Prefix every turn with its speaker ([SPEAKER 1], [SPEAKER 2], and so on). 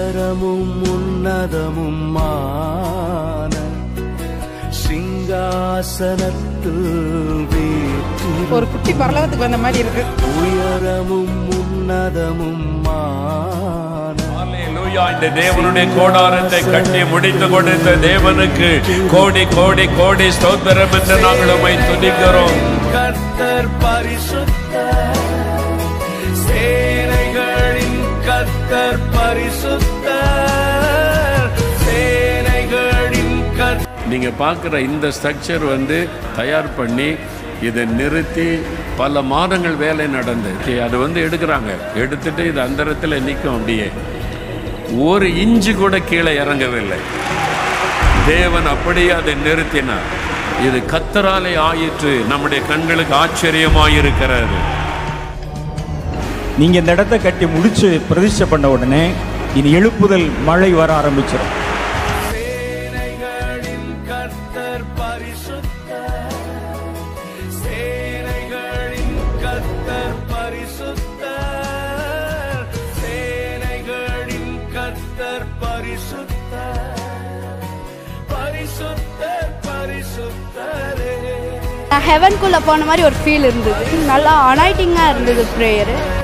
[SPEAKER 1] உயரமும் உன்னதமும் மான சிங்காசனத்தில் வீற்று
[SPEAKER 2] ஒரு குட்டி பரலவத்துக்கு வந்த மாதிரி இருக்கு
[SPEAKER 1] உயரமும் உன்னதமும் மான
[SPEAKER 3] ஹalleluya இந்த தேவனுடைய கோடாரத்தை கட்டி முடித்து கொடுத்த தேவனுக்கு கோடி கோடி கோடி ஸ்தோத்திரம் என்று நாங்கள் உம்மை துதிக்கிறோம்
[SPEAKER 1] கர்த்தர் பரிசுத்த சேனைகளின் கர்த்தர் பரிசுத்த சேனைகளின் கர்த்தர்
[SPEAKER 3] நீங்க பார்க்குற இந்த ஸ்ட்ரக்சர் வந்து தயார் பண்ணி இதை நிறுத்தி பல மாதங்கள் வேலை நடந்து அது வந்து எடுக்கிறாங்க எடுத்துட்டு இது அந்தரத்தில் நிற்கும் அப்படியே ஒரு இன்ச்சு கூட கீழே இறங்கவில்லை தேவன் அப்படியே அதை நிறுத்தினார் இது கத்தராலே ஆயிற்று நம்முடைய கண்களுக்கு ஆச்சரியமாயிருக்கிறது
[SPEAKER 4] நீங்க இந்த இடத்த கட்டி முடிச்சு பிரதிஷ்டை பண்ண உடனே இனி எழுப்புதல் மழை வர ஆரம்பிச்சிடும்
[SPEAKER 1] சேனைகளின் கர்த்தர் பரிசுத்த சேனைகளின் கர்த்தர் பரிசுத்த சேனைகளின் கர்த்தர் பரிசுத்த பரிசுத்தர் பரிசுத்தரே
[SPEAKER 5] நான் ஹெவன்குள்ளே போன மாதிரி ஒரு ஃபீல் இருந்தது நல்லா அனாய்டிங்காக இருந்தது ப்ரேயரு